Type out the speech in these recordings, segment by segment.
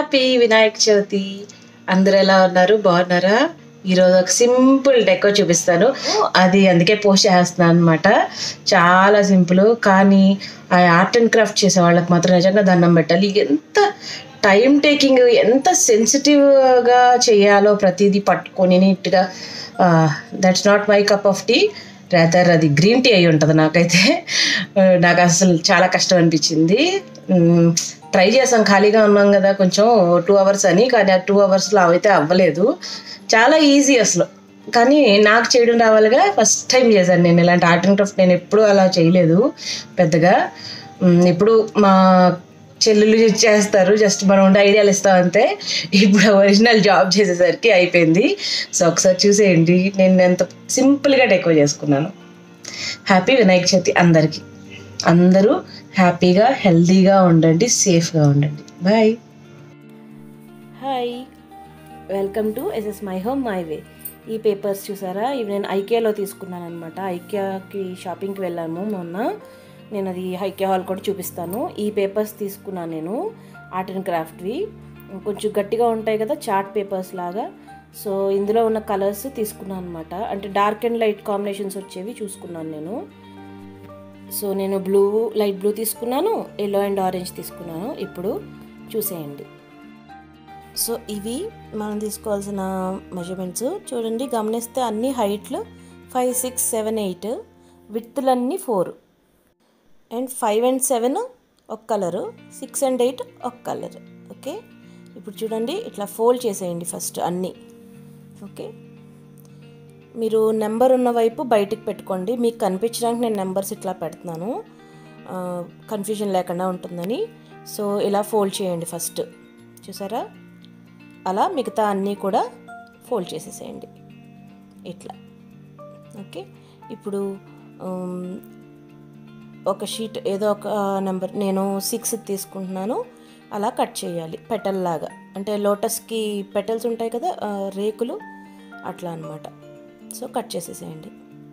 happy Vinayaka Chavithi అందరూ ఎలా ఉన్నారు బాగున్నారా ఈరోజు ఒక సింపుల్ డెకో చూపిస్తాను అది అందుకే పోస్ట్ చేస్తున్నాను అనమాట చాలా సింపుల్ కానీ ఆ ఆర్ట్ అండ్ క్రాఫ్ట్ చేసే వాళ్ళకి మాత్రం నిజంగా దండం పెట్టాలి ఎంత టైం టేకింగ్ ఎంత సెన్సిటివ్గా చేయాలో ప్రతిదీ పట్టుకొని నీట్గా that's not my cup of tea rather అది గ్రీన్ టీ అయి ఉంటుంది నాకైతే ఆ, నాకు అసలు చాలా కష్టం అనిపించింది ట్రై చేసాం ఖాళీగా ఉన్నాం కదా కొంచెం టూ అవర్స్ అని కానీ ఆ టూ అవర్స్లో అవైతే అవ్వలేదు చాలా ఈజీ అసలు కానీ నాకు చేయడం రావాలిగా ఫస్ట్ టైం చేశాను నేను ఇలాంటి ఆర్ట్ అండ్ క్రాఫ్ట్ నేను ఎప్పుడూ అలా చేయలేదు పెద్దగా ఉమ్, ఇప్పుడు మా చెల్లెలు చేస్తారు జస్ట్ మనం ఉండే ఐడియాలు ఇస్తాం అంతే ఇప్పుడు ఒరిజినల్ జాబ్ చేసేసరికి అయిపోయింది సో ఒకసారి చూసేయండి నేను ఎంత సింపుల్గా డెకో చేసుకున్నాను హ్యాపీ వినాయక చవితి అందరికీ అందరూ హ్యాపీగా హెల్తీగా ఉండండి సేఫ్గా ఉండండి bye hi welcome to SS my home my way ఈ పేపర్స్ చూసారా ఇవి నేను ఐకియాలో తీసుకున్నాను అనమాట ఐకియాకి షాపింగ్కి వెళ్ళాము మొన్న నేను అది ఐకియా హాల్ కూడా చూపిస్తాను ఈ పేపర్స్ తీసుకున్నాను నేను ఆర్ట్ అండ్ క్రాఫ్ట్వి కొంచెం గట్టిగా ఉంటాయి కదా చార్ట్ పేపర్స్ లాగా సో ఇందులో ఉన్న కలర్స్ తీసుకున్నాను అనమాట అంటే డార్క్ అండ్ లైట్ కాంబినేషన్స్ వచ్చేవి చూసుకున్నాను నేను సో నేను బ్లూ లైట్ బ్లూ తీసుకున్నాను ఎల్లో అండ్ ఆరెంజ్ తీసుకున్నాను ఇప్పుడు చూసేయండి సో ఇవి మనం తీసుకోవాల్సిన మెజర్మెంట్స్ చూడండి గమనిస్తే అన్ని హైట్లు ఫైవ్ సిక్స్ సెవెన్ ఎయిట్ విత్తులన్నీ four and five and seven ఒక కలరు సిక్స్ అండ్ ఎయిట్ ఒక కలర్ ఓకే ఇప్పుడు చూడండి ఇట్లా ఫోల్డ్ చేసేయండి ఫస్ట్ అన్నీ ఓకే మీరు నెంబర్ ఉన్న వైపు బయటికి పెట్టుకోండి మీకు కనిపించడానికి నేను నెంబర్స్ ఇట్లా పెడుతున్నాను కన్ఫ్యూజన్ లేకుండా ఉంటుందని సో ఇలా ఫోల్డ్ చేయండి ఫస్ట్ చూసారా అలా మిగతా అన్నీ కూడా ఫోల్డ్ చేసేసేయండి ఇట్లా ఓకే ఇప్పుడు ఉమ్, ఒక షీట్ ఏదో ఒక నెంబర్ నేను సిక్స్ తీసుకుంటున్నాను అలా కట్ చేయాలి పెటల్ లాగా అంటే లోటస్కి పెటల్స్ ఉంటాయి కదా ఆ, రేకులు అట్లా అనమాట సో కట్ చేసేసేయండి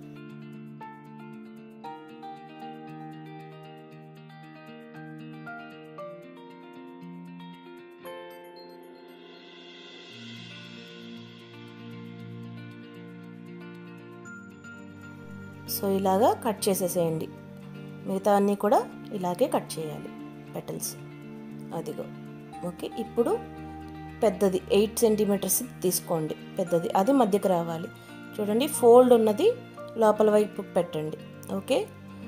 సో ఇలాగా కట్ చేసేసేయండి మిగతా అన్నీ కూడా ఇలాగే కట్ చేయాలి పెటల్స్ అదిగో ఓకే ఇప్పుడు పెద్దది ఎయిట్ సెంటీమీటర్స్ తీసుకోండి పెద్దది అది మధ్యకి రావాలి చూడండి ఫోల్డ్ ఉన్నది లోపల వైపు పెట్టండి ఓకే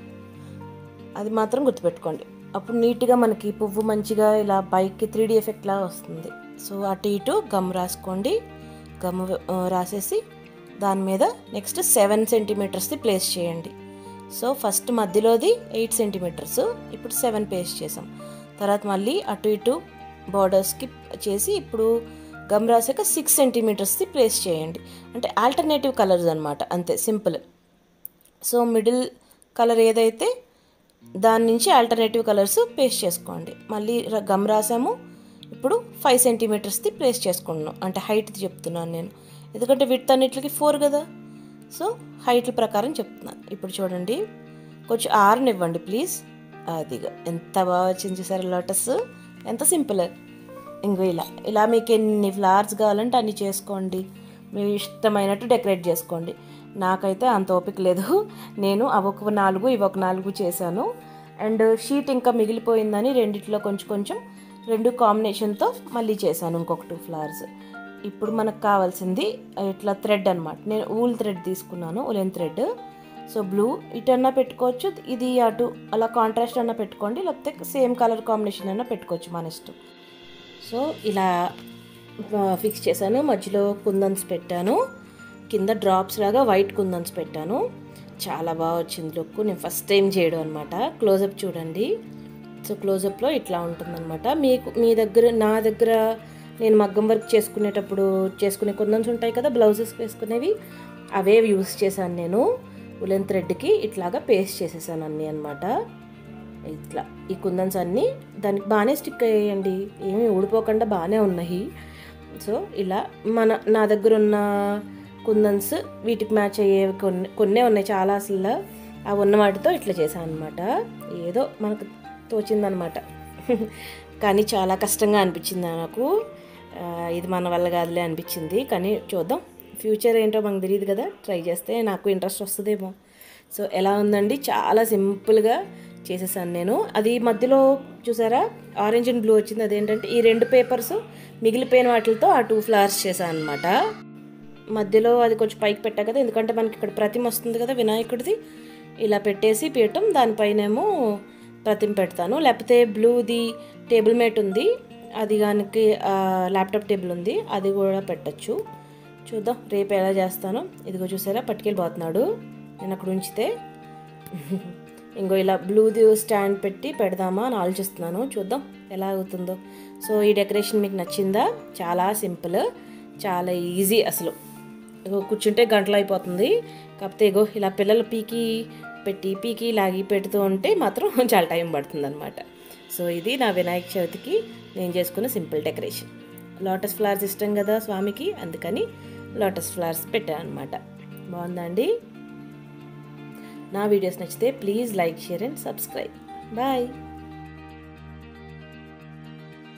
అది మాత్రం గుర్తుపెట్టుకోండి అప్పుడు నీట్గా మనకి పువ్వు మంచిగా ఇలా బైక్కి త్రీ డీ ఎఫెక్ట్ లాగా వస్తుంది సో అటు ఇటు గమ్ రాసుకోండి గమ్ ఆ, రాసేసి దాని మీద నెక్స్ట్ సెవెన్ సెంటీమీటర్స్ది ప్లేస్ చేయండి సో ఫస్ట్ మధ్యలోది ఎయిట్ సెంటీమీటర్స్ ఇప్పుడు సెవెన్ పేస్ట్ చేసాం తర్వాత మళ్ళీ అటు ఇటు బార్డర్స్కి చేసి ఇప్పుడు గమ్ రాసాక సిక్స్ సెంటీమీటర్స్ది ప్లేస్ చేయండి అంటే ఆల్టర్నేటివ్ కలర్స్ అనమాట అంతే సింపుల్ సో మిడిల్ కలర్ ఏదైతే దాని నుంచి ఆల్టర్నేటివ్ కలర్స్ పేస్ట్ చేసుకోండి మళ్ళీ ర- గమ్ రాసాము ఇప్పుడు ఫైవ్ సెంటీమీటర్స్ది ప్లేస్ చేసుకుంటున్నాం అంటే హైట్ చెప్తున్నాను నేను ఎందుకంటే విత్ అన్నిటికి ఫోర్ కదా సో హైట్ల ప్రకారం చెప్తున్నాను ఇప్పుడు చూడండి కొంచెం ఆరనివ్వండి ప్లీజ్ అదిగా ఎంత బాగా వచ్చింది చూసారు లోటస్ ఎంత సింపుల్ ఇంకో ఇలా ఇలా మీకు ఎన్ని ఫ్లవర్స్ కావాలంటే అన్ని చేసుకోండి మీ ఇష్టమైనట్టు డెకరేట్ చేసుకోండి నాకైతే అంత ఓపిక లేదు నేను అవి ఒక నాలుగు ఇవి ఒక నాలుగు చేశాను అండ్ షీట్ ఇంకా మిగిలిపోయిందని రెండిట్లో కొంచెం కొంచెం రెండు కాంబినేషన్తో మళ్ళీ చేశాను ఇంకొక టూ ఫ్లవర్స్ ఇప్పుడు మనకు కావాల్సింది ఇట్లా థ్రెడ్ అనమాట నేను ఊల్ థ్రెడ్ తీసుకున్నాను ఉలెన్ థ్రెడ్ సో బ్లూ ఇటన్నా పెట్టుకోవచ్చు ఇది అటు అలా కాంట్రాస్ట్ అన్నా పెట్టుకోండి లేకపోతే సేమ్ కలర్ కాంబినేషన్ అయినా పెట్టుకోవచ్చు మన ఇష్టం సో ఇలా ఫిక్స్ చేశాను మధ్యలో కుందన్స్ పెట్టాను కింద డ్రాప్స్ లాగా వైట్ కుందన్స్ పెట్టాను చాలా బాగా వచ్చింది లుక్ నేను ఫస్ట్ టైం చేయడం అనమాట క్లోజప్ చూడండి సో క్లోజప్లో ఇట్లా ఉంటుందన్నమాట మీకు మీ దగ్గర నా దగ్గర నేను మగ్గం వర్క్ చేసుకునేటప్పుడు చేసుకునే కుందన్స్ ఉంటాయి కదా బ్లౌజెస్ వేసుకునేవి అవే యూస్ చేశాను నేను ఉలెన్ థ్రెడ్కి ఇట్లాగా పేస్ట్ చేసేసాను అన్నీ అనమాట ఇట్లా ఈ కుందన్స్ అన్నీ దానికి బాగానే స్టిక్ అయ్యాయండి ఏమీ ఊడిపోకుండా బాగానే ఉన్నాయి సో ఇలా మన నా దగ్గర ఉన్న కుందన్స్ వీటికి మ్యాచ్ అయ్యే కొన్ని కొన్నే ఉన్నాయి చాలా అసలు ఆ ఉన్న వాటితో ఇట్లా చేశాను అనమాట ఏదో మనకు తోచిందనమాట కానీ చాలా కష్టంగా అనిపించింది నాకు ఆ, ఇది మన వల్ల కాదులే అనిపించింది కానీ చూద్దాం ఫ్యూచర్ ఏంటో మనకు తెలియదు కదా ట్రై చేస్తే నాకు ఇంట్రెస్ట్ వస్తుందేమో సో ఎలా ఉందండి చాలా సింపుల్గా చేసేసాను నేను అది మధ్యలో చూసారా ఆరెంజ్ అండ్ బ్లూ వచ్చింది అదేంటంటే ఈ రెండు పేపర్స్ మిగిలిపోయిన వాటితో ఆ టూ ఫ్లవర్స్ చేశాను అనమాట మధ్యలో అది కొంచెం పైకి పెట్టా కదా ఎందుకంటే మనకి ఇక్కడ ప్రతిమ వస్తుంది కదా వినాయకుడిది ఇలా పెట్టేసి పీయటం దానిపైనేమో ప్రతిమ పెడతాను లేకపోతే బ్లూది టేబుల్ మేట్ ఉంది అది దానికి ల్యాప్టాప్ టేబుల్ ఉంది అది కూడా పెట్టచ్చు చూద్దాం రేపు ఎలా చేస్తాను ఇదిగో చూసారా పట్టుకెళ్ళిపోతున్నాడు నేను అక్కడ ఉంచితే ఇంకో ఇలా బ్లూది స్టాండ్ పెట్టి పెడదామా అని ఆలోచిస్తున్నాను చూద్దాం ఎలా అవుతుందో సో ఈ డెకరేషన్ మీకు నచ్చిందా చాలా సింపుల్ చాలా ఈజీ అసలు ఇగో కూర్చుంటే గంటలు అయిపోతుంది కాకపోతే ఇగో ఇలా పిల్లలు పీకి పెట్టి పీకి లాగి పెడుతూ ఉంటే మాత్రం చాలా టైం పడుతుంది అనమాట సో ఇది నా వినాయక చవితికి నేను చేసుకున్న సింపుల్ డెకరేషన్ లోటస్ ఫ్లవర్స్ ఇష్టం కదా స్వామికి అందుకని లోటస్ ఫ్లవర్స్ పెట్టాను అనమాట బాగుందా అండి నా వీడియోస్ నచ్చితే please like share and subscribe bye